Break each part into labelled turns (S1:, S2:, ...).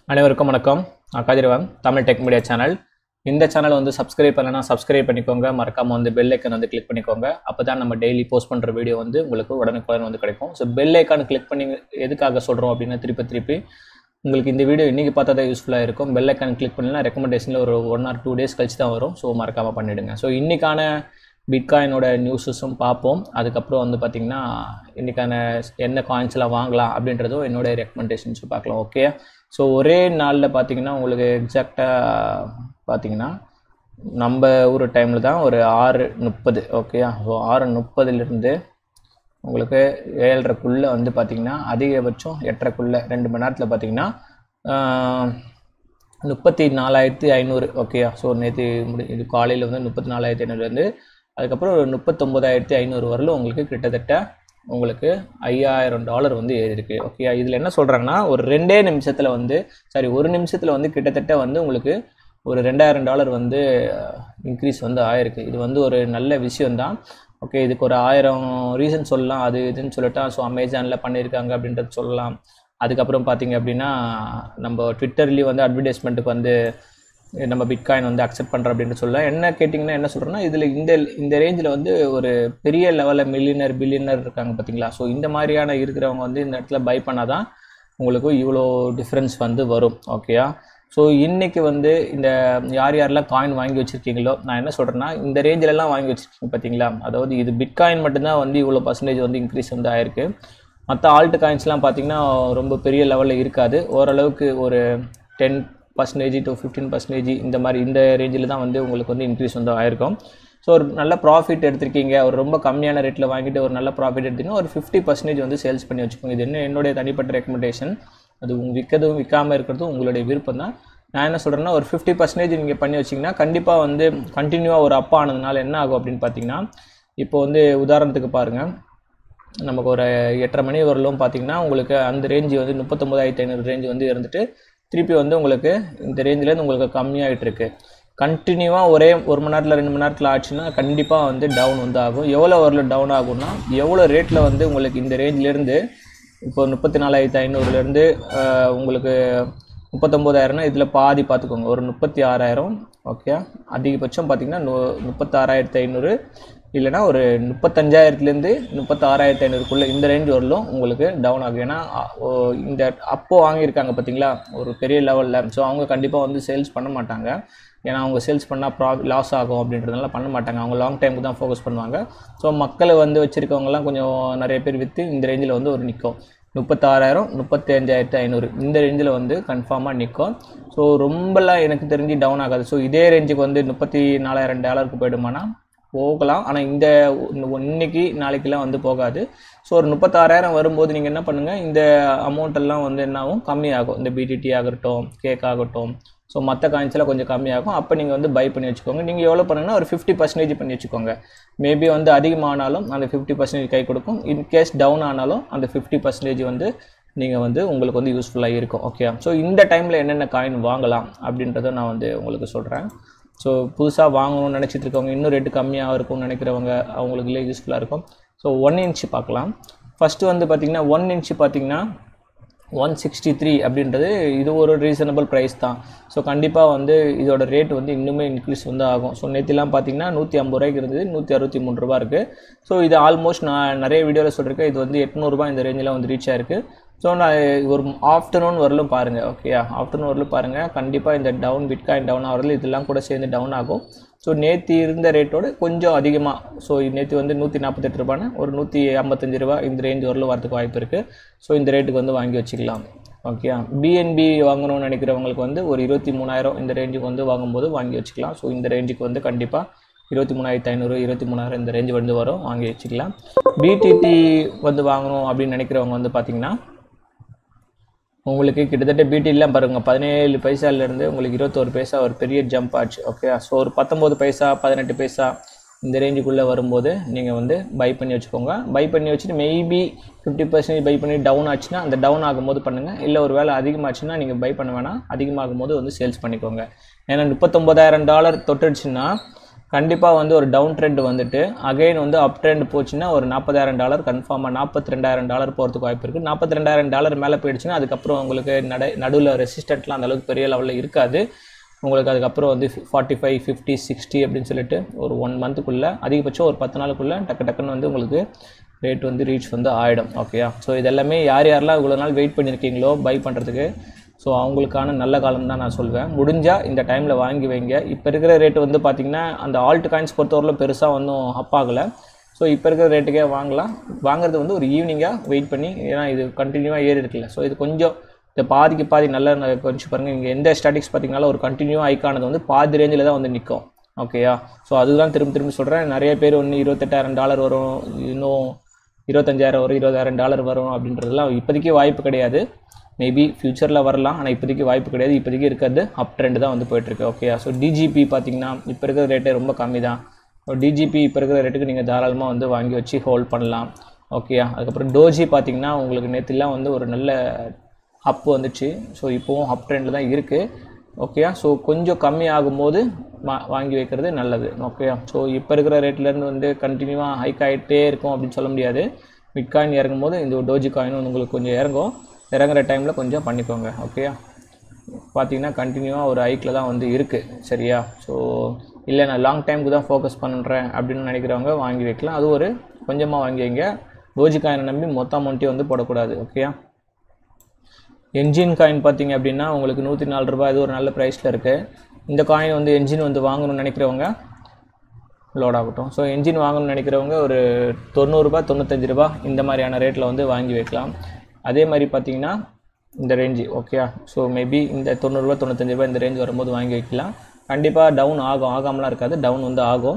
S1: அனைவருக்கும் வணக்கம் நான் Kathiravan Tamil tech media channel இந்த சேனல் வந்து சப்ஸ்கிரைப் பண்ணலனா சப்ஸ்கிரைப் பண்ணிக்கோங்க மறக்காம வந்து பெல் ஐக்கன் வந்து கிளிக் பண்ணிக்கோங்க அப்போ தான் நம்ம டெய்லி போஸ்ட் பண்ணுற வீடியோ வந்து உங்களுக்கு உடனுக்குடன் வந்து கிடைக்கும் ஸோ பெல் ஐக்கான் கிளிக் பண்ணி எதுக்காக சொல்கிறோம் அப்படின்னா திருப்பி திருப்பி உங்களுக்கு இந்த வீடியோ இன்றைக்கி பார்த்தா தான் யூஸ்ஃபுல்லாக இருக்கும் பெல் ஐக்கான் கிளிக் பண்ணலாம் ரெக்கமெண்டேஷனில் ஒரு ஒன் ஆர் டூ டேஸ் கழிச்சு தான் வரும் ஸோ மறக்காமல் பண்ணிவிடுங்க ஸோ இன்றைக்கான பிட்காயினோட நியூஸஸும் பார்ப்போம் அதுக்கப்புறம் வந்து பார்த்திங்கன்னா இன்றைக்கான என்ன காயின்ஸ்லாம் வாங்கலாம் அப்படின்றதும் என்னோட ரெக்கமெண்டேஷன்ஸும் பார்க்கலாம் ஓகே ஸோ ஒரே நாளில் பார்த்தீங்கன்னா உங்களுக்கு எக்ஸாக்டாக பார்த்தீங்கன்னா நம்ம ஊர் டைமில் தான் ஒரு ஆறு முப்பது ஓகேயா ஸோ ஆறு முப்பதுலேருந்து உங்களுக்கு ஏழரைக்குள்ளே வந்து பார்த்திங்கன்னா அதிகபட்சம் எட்டரைக்குள்ளே ரெண்டு மணி நேரத்தில் பார்த்தீங்கன்னா முப்பத்தி நாலாயிரத்தி ஐநூறு ஓகேயா ஸோ நேற்று முடி இது காலையில் வந்து முப்பத்தி நாலாயிரத்தி ஐநூறுலேருந்து அதுக்கப்புறம் ஒரு முப்பத்தொம்போதாயிரத்தி ஐநூறு வரலும் உங்களுக்கு கிட்டத்தட்ட உங்களுக்கு ஐயாயிரம் டாலர் வந்து ஏறிருக்கு ஓகே இதில் என்ன சொல்கிறாங்கன்னா ஒரு ரெண்டே நிமிஷத்தில் வந்து சாரி ஒரு நிமிஷத்தில் வந்து கிட்டத்தட்ட வந்து உங்களுக்கு ஒரு ரெண்டாயிரம் டாலர் வந்து இன்க்ரீஸ் வந்து ஆயிருக்கு இது வந்து ஒரு நல்ல விஷயம்தான் ஓகே இதுக்கு ஒரு ஆயிரம் ரீசன் சொல்லலாம் அது இதுன்னு சொல்லிட்டா ஸோ அமேசானில் பண்ணியிருக்காங்க அப்படின்றது சொல்லலாம் அதுக்கப்புறம் பார்த்தீங்க அப்படின்னா நம்ம ட்விட்டர்லேயும் வந்து அட்வர்டைஸ்மெண்ட்டுக்கு வந்து நம்ம பிட்காயின் வந்து அக்செப்ட் பண்ணுறோம் அப்படின்னு சொல்லலாம் என்ன கேட்டிங்கன்னா என்ன சொல்கிறேன்னா இதில் இந்த இந்த ரேஞ்சில் வந்து ஒரு பெரிய லெவலில் மில்லியனர் பில்லியனர் இருக்காங்க பார்த்தீங்களா ஸோ இந்த மாதிரியான இருக்கிறவங்க வந்து இந்த இடத்துல பை பண்ணால் தான் உங்களுக்கு இவ்வளோ டிஃப்ரென்ஸ் வந்து வரும் ஓகேயா ஸோ இன்றைக்கி வந்து இந்த யார் யாரெல்லாம் காயின் வாங்கி வச்சுருக்கீங்களோ நான் என்ன சொல்கிறேன்னா இந்த ரேஞ்சிலலாம் வாங்கி வச்சுருக்கீங்க பார்த்தீங்களா அதாவது இது பிட்காயின் மட்டும்தான் வந்து இவ்வளோ பர்சன்டேஜ் வந்து இன்க்ரீஸ் வந்து ஆயிருக்கு மற்ற ஆல்ட் காயின்ஸ்லாம் பார்த்திங்கன்னா ரொம்ப பெரிய லெவலில் இருக்காது ஓரளவுக்கு ஒரு ten percentage to fifteen percentage இந்த மாதிரி இந்த ரேஞ்சில் தான் வந்து உங்களுக்கு வந்து இன்க்ரீஸ் வந்து ஆயிருக்கும் ஸோ ஒரு நல்ல ப்ராஃபிட் எடுத்திருக்கீங்க ஒரு ரொம்ப கம்மியான ரேட்டில் வாங்கிட்டு ஒரு நல்ல ப்ராஃபிட் எடுத்தீங்கன்னா ஒரு ஃபிஃப்டி பர்சன்டேஜ் வந்து சேல்ஸ் பண்ணி வச்சுக்கோங்க இது என்ன என்னுடைய தனிப்பட்ட ரெக்கமெண்டேஷன் அது உங்க விற்கிறதும் விற்காமல் இருக்கிறதும் உங்களுடைய விருப்பம் தான் நான் என்ன சொல்கிறேன்னா ஒரு ஃபிஃப்டி பர்சன்டேஜ் நீங்கள் பண்ணி வச்சிங்கன்னா கண்டிப்பாக வந்து கண்டினியூவாக ஒரு அப்பா ஆனதுனால என்ன ஆகும் அப்படின்னு பார்த்தீங்கன்னா இப்போ வந்து உதாரணத்துக்கு பாருங்கள் நமக்கு ஒரு எட்டரை மணி வரலும் பார்த்தீங்கன்னா உங்களுக்கு அந்த ரேஞ்சு வந்து முப்பத்தொம்பதாயிரத்தி ஐநூறு ரேஞ்சு வந்து இருந்துட்டு திருப்பி வந்து உங்களுக்கு இந்த ரேஞ்சிலேருந்து உங்களுக்கு கம்மியாகிட்டு இருக்கு கண்டினியூவாக ஒரே ஒரு மணி நேரத்தில் ரெண்டு மணி நேரத்தில் ஆச்சுன்னா கண்டிப்பாக வந்து டவுன் வந்து ஆகும் எவ்வளோ வரல டவுன் ஆகும்னா எவ்வளோ ரேட்டில் வந்து உங்களுக்கு இந்த ரேஞ்சிலேருந்து இப்போ முப்பத்தி நாலாயிரத்தி ஐநூறுலேருந்து உங்களுக்கு முப்பத்தொம்போதாயிரம்னா இதில் பாதி பார்த்துக்கோங்க ஒரு முப்பத்தி ஆறாயிரம் ஓகே அதிகபட்சம் பார்த்தீங்கன்னா நு முப்பத்தாறாயிரத்தி ஐநூறு இல்லைனா ஒரு முப்பத்தஞ்சாயிரத்துலேருந்து முப்பத்தாறாயிரத்தி ஐநூறுக்குள்ளே இந்த ரேஞ்ச் வரலும் உங்களுக்கு டவுன் ஆகும் ஏன்னா இந்த அப்போ வாங்கியிருக்காங்க பார்த்தீங்களா ஒரு பெரிய லெவலில் ஸோ அவங்க கண்டிப்பாக வந்து சேல்ஸ் பண்ண மாட்டாங்க ஏன்னா அவங்க சேல்ஸ் பண்ணால் ப்ரா லாஸ் ஆகும் அப்படின்றதுனால பண்ண மாட்டாங்க அவங்க லாங் டைமுக்கு தான் ஃபோக்கஸ் பண்ணுவாங்க ஸோ மக்களை வந்து வச்சுருக்கவங்கலாம் கொஞ்சம் நிறைய பேர் விற்று இந்த ரேஞ்சில் வந்து ஒரு நிற்கும் முப்பத்தாறாயிரம் முப்பத்தி அஞ்சாயிரத்து ஐநூறு இந்த ரேஞ்சில் வந்து கன்ஃபார்மாக நிற்கும் ஸோ ரொம்பலாம் எனக்கு தெரிஞ்சு டவுன் ஆகாது ஸோ இதே ரேஞ்சுக்கு வந்து முப்பத்தி நாலாயிரம் டாலருக்கு போயிடுமானா போகலாம் ஆனால் இந்த இன்னைக்கு நாளைக்கெல்லாம் வந்து போகாது ஸோ ஒரு முப்பத்தாறாயிரம் வரும்போது நீங்கள் என்ன பண்ணுங்கள் இந்த அமௌண்ட் எல்லாம் வந்து என்ன ஆகும் கம்மியாகும் இந்த பிடிடி ஆகட்டும் கேக் ஆகட்டும் ஸோ மற்ற காயின்ஸ்லாம் கொஞ்சம் கம்மியாகும் அப்போ நீங்கள் வந்து பை பண்ணி வச்சுக்கோங்க நீங்கள் எவ்வளோ பண்ணுங்கன்னா ஒரு ஃபிஃப்டி பர்சன்டேஜ் பண்ணி வச்சுக்கோங்க மேபி வந்து அதிகமானாலும் அந்த ஃபிஃப்டி பர்சன்டேஜ் கை கொடுக்கும் இன்கேஸ் டவுன் ஆனாலும் அந்த ஃபிஃப்டி பர்சன்டேஜ் வந்து நீங்கள் வந்து உங்களுக்கு வந்து யூஸ்ஃபுல்லாக இருக்கும் ஓகே ஸோ இந்த டைமில் என்னென்ன காயின் வாங்கலாம் அப்படின்றத நான் வந்து உங்களுக்கு சொல்கிறேன் ஸோ புதுசாக வாங்கணும்னு நினச்சிட்டு இருக்கவங்க இன்னும் ரேட்டு கம்மியாக இருக்கும்னு நினைக்கிறவங்க அவங்களுக்குள்ளே யூஸ்ஃபுல்லாக இருக்கும் ஸோ ஒன் இன்ச்சு பார்க்கலாம் ஃபஸ்ட்டு வந்து பார்த்திங்கன்னா ஒன் இன்ச்சு பார்த்திங்கன்னா ஒன் சிக்ஸ்டி த்ரீ அப்படின்றது இது ஒரு ரீசனபிள் ப்ரைஸ் தான் ஸோ கண்டிப்பாக வந்து இதோட ரேட் வந்து இன்னுமே இன்க்ரீஸ் வந்து ஆகும் ஸோ நேற்றுலாம் பார்த்தீங்கன்னா நூற்றி ஐம்பது ரூபாய்க்கு இருந்தது நூற்றி அறுபத்தி மூணு ரூபா இருக்குது ஸோ இது ஆல்மோஸ்ட் நான் நிறைய வீடியோவில் சொல்லியிருக்கேன் இது வந்து எட்நூறுபா இந்த ரேஞ்சில் வந்து ரீச் ஆயிருக்கு ஸோ நான் ஒரு ஆஃப்டர்நூன் வரலும் பாருங்கள் ஓகே ஆஃப்டர்நூன் வரலும் பாருங்கள் கண்டிப்பாக இந்த டவுன் பிட்காயின் டவுன் ஆகிறதுல இதெல்லாம் கூட சேர்ந்து டவுன் ஆகும் ஸோ நேற்று இருந்த ரேட்டோட கொஞ்சம் அதிகமாக ஸோ நேற்று வந்து நூற்றி நாற்பத்தெட்டு ரூபான்னு ஒரு நூற்றி ஐம்பத்தஞ்சு ரூபா இந்த ரேஞ்ச் வரலும் வரதுக்கு வாய்ப்பு இருக்குது ஸோ இந்த ரேட்டுக்கு வந்து வாங்கி வச்சுக்கலாம் ஓகே பிஎன்பி வாங்கணும்னு நினைக்கிறவங்களுக்கு வந்து ஒரு இருபத்தி மூணாயிரம் இந்த ரேஞ்சுக்கு வந்து வாங்கும்போது வாங்கி வச்சுக்கலாம் ஸோ இந்த ரேஞ்சுக்கு வந்து கண்டிப்பாக இருபத்தி மூணாயிரத்து ஐநூறு இருபத்தி மூணாயிரம் இந்த ரேஞ்சு வந்து வரும் வாங்கி வச்சுக்கலாம் பிடிடி வந்து வாங்கணும் அப்படின்னு நினைக்கிறவங்க வந்து பார்த்திங்கன்னா உங்களுக்கு கிட்டத்தட்ட பிடிலாம் பாருங்கள் பதினேழு பைசாலேருந்து உங்களுக்கு இருபத்தோரு பைசா ஒரு பெரிய ஜம்ப் ஆச்சு ஓகே ஸோ ஒரு பத்தொம்போது பைசா பதினெட்டு பைசா இந்த ரேஞ்சுக்குள்ளே வரும்போது நீங்கள் வந்து பை பண்ணி வச்சுக்கோங்க பை பண்ணி வச்சுட்டு மேபி ஃபிஃப்டி பர்சன்டேஜ் பை பண்ணி டவுன் ஆச்சுன்னா அந்த டவுன் ஆகும்போது பண்ணுங்கள் இல்லை ஒரு வேலை அதிகமாச்சுன்னா நீங்கள் பை பண்ண வேணாம் அதிகமாகும் போது வந்து சேல்ஸ் பண்ணிக்கோங்க ஏன்னா முப்பத்தொம்பதாயிரம் டாலர் தொட்டுடுச்சுன்னா கண்டிப்பாக வந்து ஒரு டவுன் ட்ரெண்ட் வந்துட்டு அகைன் வந்து அப் ட்ரெண்ட் போச்சுன்னா ஒரு நாற்பதாயிரம் டாலர் கன்ஃபார்மாக நாற்பத்தி ரெண்டாயிரம் டாலர் போகிறதுக்கு வாய்ப்பு இருக்குது நாற்பத்தி ரெண்டாயிரம் டாலர் மேலே போயிடுச்சுன்னா அதுக்கப்புறம் உங்களுக்கு நட நடுவில் ரெசிஸ்டன்ட்லாம் அந்த அளவுக்கு பெரிய லெவலில் இருக்காது உங்களுக்கு அதுக்கப்புறம் வந்து ஃபார்ட்டி ஃபைவ் ஃபிஃப்டி சிக்ஸ்டி அப்படின்னு சொல்லிட்டு ஒரு ஒன் மந்த்துக்குள்ளே அதிகபட்சம் ஒரு பத்து நாளுக்குள்ளே டக்கு டக்குன்னு வந்து உங்களுக்கு ரேட் வந்து ரீச் வந்து ஆகிடும் ஓகேயா ஸோ இதெல்லாமே யார் யாரெல்லாம் இவ்வளோ நாள் வெயிட் பண்ணியிருக்கீங்களோ பை பண்ணுறதுக்கு ஸோ அவங்களுக்கான நல்ல காலம் தான் நான் சொல்வேன் முடிஞ்சால் இந்த டைமில் வாங்கி வைங்க இப்போ இருக்கிற ரேட்டு வந்து பார்த்திங்கன்னா அந்த ஆல்ட் காயின்ஸ் பொறுத்தவரையிலும் பெருசாக ஒன்றும் அப் ஆகலை ஸோ இப்போ இருக்கிற ரேட்டுக்கே வாங்கலாம் வாங்குறது வந்து ஒரு ஈவினிங்காக வெயிட் பண்ணி ஏன்னா இது கண்டினியூவாக ஏறி இருக்குல்ல ஸோ இது கொஞ்சம் இந்த பாதிக்கு பாதி நல்லா நான் கொஞ்சம் பாருங்கள் இங்கே எந்த ஸ்டாட்டிக்ஸ் பார்த்தீங்கனாலும் ஒரு கண்டினியூவாக ஐக்கானது வந்து பாதி ரேஞ்சில் தான் வந்து நிற்கும் ஓகேயா ஸோ அதுதான் திரும்ப திரும்ப சொல்கிறேன் நிறைய பேர் ஒன்று இருபத்தெட்டாயிரம் டாலர் வரும் இன்னும் இருபத்தஞ்சாயிரம் வரும் இருபதாயிரம் டாலர் வரும் அப்படின்றதுலாம் இப்போதைக்கு வாய்ப்பு கிடையாது மேபி ஃப்யூச்சரில் வரலாம் ஆனால் இப்போதைக்கு வாய்ப்பு கிடையாது இப்போதைக்கு இருக்கிறது அப் ட்ரெண்ட் தான் வந்து போயிட்டுருக்கு ஓகேயா ஸோ டிஜிபி பார்த்தீங்கன்னா இப்போ இருக்கிற ரேட்டே ரொம்ப கம்மி தான் டிஜிபி இப்போ இருக்கிற ரேட்டுக்கு நீங்கள் தாராளமாக வந்து வாங்கி வச்சு ஹோல்ட் பண்ணலாம் ஓகேயா அதுக்கப்புறம் டோஜி பார்த்தீங்கன்னா உங்களுக்கு நேற்றுலாம் வந்து ஒரு நல்ல அப் வந்துச்சு ஸோ இப்போவும் அப் ட்ரெண்டில் தான் இருக்குது ஓகேயா ஸோ கொஞ்சம் கம்மி ஆகும்போது வா வாங்கி வைக்கிறது நல்லது ஓகேயா ஸோ இப்போ இருக்கிற ரேட்லேருந்து வந்து கண்டினியூவாக ஹைக் ஆகிட்டே இருக்கும் அப்படின்னு சொல்ல முடியாது பிட்காயின் இறங்கும் போது இந்த டோஜி காயினும் உங்களுக்கு கொஞ்சம் இறங்கும் இறங்குற டைமில் கொஞ்சம் பண்ணிக்கோங்க ஓகேயா பார்த்தீங்கன்னா கண்டினியூவாக ஒரு ஹைக்கில் தான் வந்து இருக்குது சரியா ஸோ இல்லை நான் லாங் டைமுக்கு தான் ஃபோக்கஸ் பண்ணுறேன் அப்படின்னு நினைக்கிறவங்க வாங்கி வைக்கலாம் அது ஒரு கொஞ்சமாக வாங்கி வைங்க டோஜி காயினை நம்பி மொத்த அமௌண்ட்டையும் வந்து போடக்கூடாது ஓகேயா என்ஜின் காயின் பார்த்தீங்க அப்படின்னா உங்களுக்கு நூற்றி நாலு ரூபாய் இது ஒரு நல்ல ப்ரைஸில் இருக்குது இந்த காயின் வந்து என்ஜின் வந்து வாங்கணும்னு நினைக்கிறவங்க லோட் ஆகட்டும் ஸோ என்ஜின் வாங்கணும்னு நினைக்கிறவங்க ஒரு தொண்ணூறுரூபா தொண்ணூத்தஞ்சு ரூபா இந்த மாதிரியான ரேட்டில் வந்து வாங்கி வைக்கலாம் அதே மாதிரி பார்த்தீங்கன்னா இந்த ரேஞ்சு ஓகே ஸோ மேபி இந்த தொண்ணூறுரூவா தொண்ணூத்தஞ்சு ரூபா இந்த ரேஞ்ச் வரும்போது வாங்கி வைக்கலாம் கண்டிப்பாக டவுன் ஆகும் ஆகாமலாம் இருக்காது டவுன் வந்து ஆகும்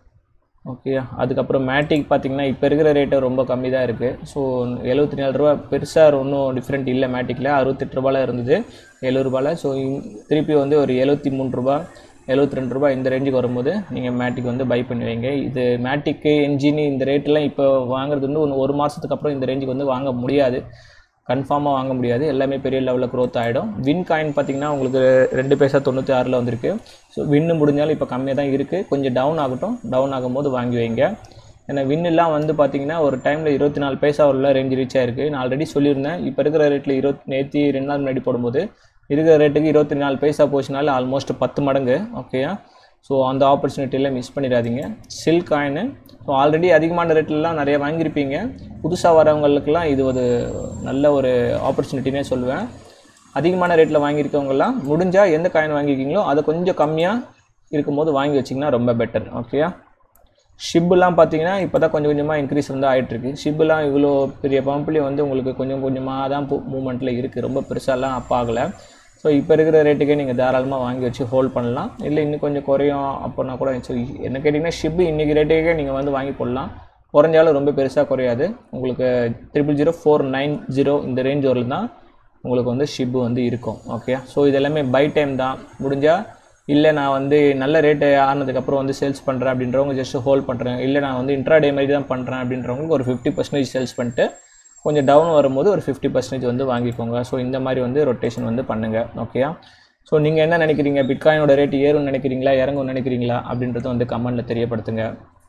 S1: ஓகே அதுக்கப்புறம் மேட்டிக் பார்த்தீங்கன்னா இப்போ இருக்கிற ரேட்டு ரொம்ப கம்மி தான் இருக்குது ஸோ எழுபத்தி நாலு ரூபா பெருசாக ஒன்றும் டிஃப்ரெண்ட் இல்லை மேட்டிக்கில் அறுபத்தெட்டு ரூபாயில் இருந்தது எழுபது ரூபாயில் ஸோ திருப்பி வந்து ஒரு எழுபத்தி மூணு ரூபா எழுபத்தி ரெண்டு ரூபாய் இந்த ரேஞ்சுக்கு வரும்போது நீங்கள் மேட்டிக் வந்து பை பண்ணி வைங்க இது மேட்டிக்கு என்ஜின் இந்த ரேட்டெல்லாம் இப்போ வாங்குறது வந்து ஒன்று ஒரு மாதத்துக்கு அப்புறம் இந்த ரேஞ்சுக்கு வந்து வாங்க முடியாது கன்ஃபார்மாக வாங்க முடியாது எல்லாமே பெரிய லெவலில் க்ரோத் ஆகிடும் வின் காயின் பார்த்தீங்கன்னா உங்களுக்கு ரெண்டு பைசா தொண்ணூற்றி ஆறில் வந்திருக்கு ஸோ வின்னு முடிஞ்சாலும் இப்போ கம்மியாக தான் இருக்குது கொஞ்சம் டவுன் ஆகட்டும் டவுன் ஆகும்போது வாங்கி வைங்க ஏன்னா வின்னுலாம் வந்து பார்த்தீங்கன்னா ஒரு டைமில் இருபத்தி நாலு பைசா உள்ள ரேஞ்ச் ரீச் ஆயிருக்கு நான் ஆல்ரெடி சொல்லியிருந்தேன் இப்போ இருக்கிற ரேட்டில் இருபத்தி நேற்று ரெண்டு நாள் முன்னாடி போடும்போது இருக்கிற ரேட்டுக்கு இருபத்தி நாலு பைசா போச்சுனால ஆல்மோஸ்ட் பத்து மடங்கு ஓகேயா ஸோ அந்த ஆப்பர்ச்சுனிட்டியில் மிஸ் பண்ணிடாதீங்க சில்க் காயின் ஸோ ஆல்ரெடி அதிகமான ரேட்லலாம் நிறைய வாங்கியிருப்பீங்க புதுசாக வரவங்களுக்கெல்லாம் இது ஒரு நல்ல ஒரு ஆப்பர்ச்சுனிட்டினே சொல்லுவேன் அதிகமான ரேட்டில் வாங்கியிருக்கவங்கலாம் முடிஞ்சால் எந்த காயின் வாங்கியிருக்கீங்களோ அதை கொஞ்சம் கம்மியாக இருக்கும்போது வாங்கி வச்சிங்கன்னா ரொம்ப பெட்டர் ஓகேயா ஷிப்புலாம் பார்த்தீங்கன்னா இப்போ தான் கொஞ்சம் கொஞ்சமாக இன்க்ரீஸ் வந்து ஆகிட்டுருக்கு ஷிப்புலாம் இவ்வளோ பெரிய பம்ப்லேயும் வந்து உங்களுக்கு கொஞ்சம் கொஞ்சமாக தான் மூமெண்ட்டில் இருக்குது ரொம்ப பெருசாலாம் அப் ஆகலை ஸோ இப்போ இருக்கிற ரேட்டுக்கே நீங்கள் தாராளமாக வாங்கி வச்சு ஹோல்ட் பண்ணலாம் இல்லை இன்னும் கொஞ்சம் குறையும் அப்போனா கூட ஸோ என்ன கேட்டிங்கன்னா ஷிப்பு இன்றைக்கி ரேட்டுக்கே நீங்கள் வந்து வாங்கி போடலாம் குறைஞ்சாலும் ரொம்ப பெருசாக குறையாது உங்களுக்கு triple zero four nine zero இந்த ரேஞ்ச் வரல தான் உங்களுக்கு வந்து ஷிப்பு வந்து இருக்கும் ஓகே ஸோ இது எல்லாமே பை டைம் தான் முடிஞ்சால் இல்லை நான் வந்து நல்ல ரேட்டு ஆனதுக்கப்புறம் வந்து சேல்ஸ் பண்ணுறேன் அப்படின்றவங்க ஜஸ்ட் ஹோல்ட் பண்ணுறேன் இல்லை நான் வந்து இன்ட்ராடே மாதிரி தான் பண்ணுறேன் அப்படின்றவங்களுக்கு ஒரு ஃபிஃப்டி பர்சன்டேஜ் சேல்ஸ் பண்ணிட்டு கொஞ்சம் டவுன் வரும்போது ஒரு ஃபிஃப்டி பர்சன்டேஜ் வந்து வாங்கிக்கோங்க ஸோ இந்த மாதிரி வந்து ரொட்டேஷன் வந்து பண்ணுங்கள் ஓகேயா ஸோ நீங்கள் என்ன நினைக்கிறீங்க பிட்காயினோட ரேட் ஏறும்னு நினைக்கிறீங்களா இறங்கும்னு நினைக்கிறீங்களா அப்படின்றத வந்து கமெண்ட்டில் தெரியப்படுத்துங்க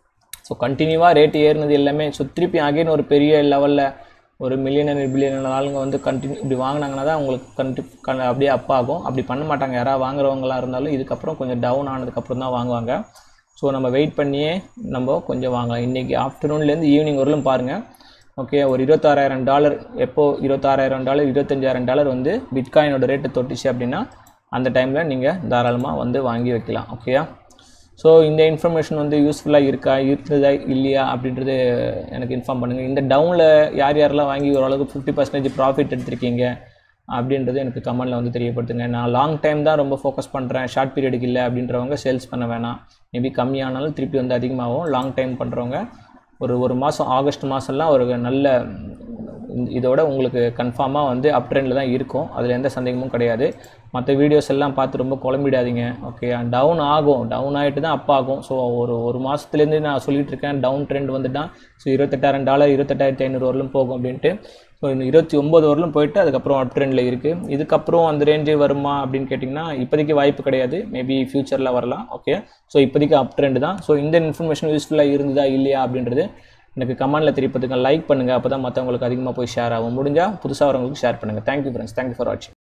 S1: ஸோ கண்டினியூவாக ரேட்டு ஏறுனது எல்லாமே ஸோ திருப்பி அகைன் ஒரு பெரிய லெவலில் ஒரு மில்லியனர் பில்லியனர் ஆளுங்க வந்து கண்டினியூ இப்படி வாங்கினாங்கன்னா தான் உங்களுக்கு கண்டி கண் அப்படியே அப் ஆகும் அப்படி பண்ண மாட்டாங்க யாராவது வாங்குறவங்களா இருந்தாலும் இதுக்கப்புறம் கொஞ்சம் டவுன் ஆனதுக்கப்புறம் தான் வாங்குவாங்க ஸோ நம்ம வெயிட் பண்ணியே நம்ம கொஞ்சம் வாங்கலாம் இன்றைக்கி ஆஃப்டர்நூன்லேருந்து ஈவினிங் வரலும் பாருங்கள் ஓகே ஒரு இருபத்தாறாயிரம் டாலர் எப்போ இருபத்தாறாயிரம் டாலர் இருபத்தஞ்சாயிரம் டாலர் வந்து பிட்காயினோட ரேட்டு தொட்டுச்சு அப்படின்னா அந்த டைமில் நீங்கள் தாராளமாக வந்து வாங்கி வைக்கலாம் ஓகேயா ஸோ இந்த இன்ஃபர்மேஷன் வந்து யூஸ்ஃபுல்லாக இருக்கா இருக்குதா இல்லையா அப்படின்றது எனக்கு இன்ஃபார்ம் பண்ணுங்கள் இந்த டவுனில் யார் யாரெல்லாம் வாங்கி ஓரளவுக்கு ஃபிஃப்டி பர்சன்டேஜ் ப்ராஃபிட் எடுத்திருக்கீங்க அப்படின்றது எனக்கு கமெண்டில் வந்து தெரியப்படுத்துங்க நான் லாங் டைம் தான் ரொம்ப ஃபோக்கஸ் பண்ணுறேன் ஷார்ட் பீரியடுக்கு இல்லை அப்படின்றவங்க சேல்ஸ் பண்ண வேணாம் மேபி கம்மியானாலும் திருப்பி வந்து அதிகமாகும் லாங் டைம் பண்ணுறவங்க ஒரு ஒரு மாதம் ஆகஸ்ட் மாதம்லாம் ஒரு நல்ல இந்த- இதோட உங்களுக்கு கன்ஃபார்மாக வந்து அப் ட்ரெண்டில் தான் இருக்கும் அதில் எந்த சந்தேகமும் கிடையாது மற்ற வீடியோஸ் எல்லாம் பார்த்து ரொம்ப குழம்பிடாதீங்க ஓகே டவுன் ஆகும் டவுன் ஆகிட்டு தான் அப் ஆகும் ஸோ ஒரு ஒரு மாதத்துலேருந்து நான் சொல்லிட்டு இருக்கேன் டவுன் ட்ரெண்ட் வந்துட்டான் ஸோ இருபத்தெட்டாயிரம் டாலர் இருபத்தெட்டாயிரத்தி ஐநூறு வரலும் போகும் அப்படின்ட்டு ஸோ இந்த இருபத்தி ஒம்பது வரலும் போயிட்டு அதுக்கப்புறம் அப் ட்ரெண்டில் இருக்குது இதுக்கப்புறம் அந்த ரேஞ்சு வருமா அப்படின்னு கேட்டிங்கன்னா இப்போதைக்கு வாய்ப்பு கிடையாது மேபி ஃப்யூச்சரில் வரலாம் ஓகே ஸோ இப்போதைக்கு அப் ட்ரெண்ட் தான் ஸோ இந்த இன்ஃபர்மேஷன் யூஸ்ஃபுல்லாக இருந்ததா இல்லையா அப்படின்றது எனக்கு கமெண்ட்டில் தெரியப்படுத்துங்க லைக் பண்ணுங்கள் அப்போ தான் மற்றவங்களுக்கு அதிகமாக போய் ஷேர் ஆகும் முடிஞ்சால் புதுசாக வரவங்களுக்கு ஷேர் பண்ணுங்கள் தேங்க்யூ ஃப்ரெண்ட்ஸ் தேங்க்யூ ஃபார் வாட்சிங்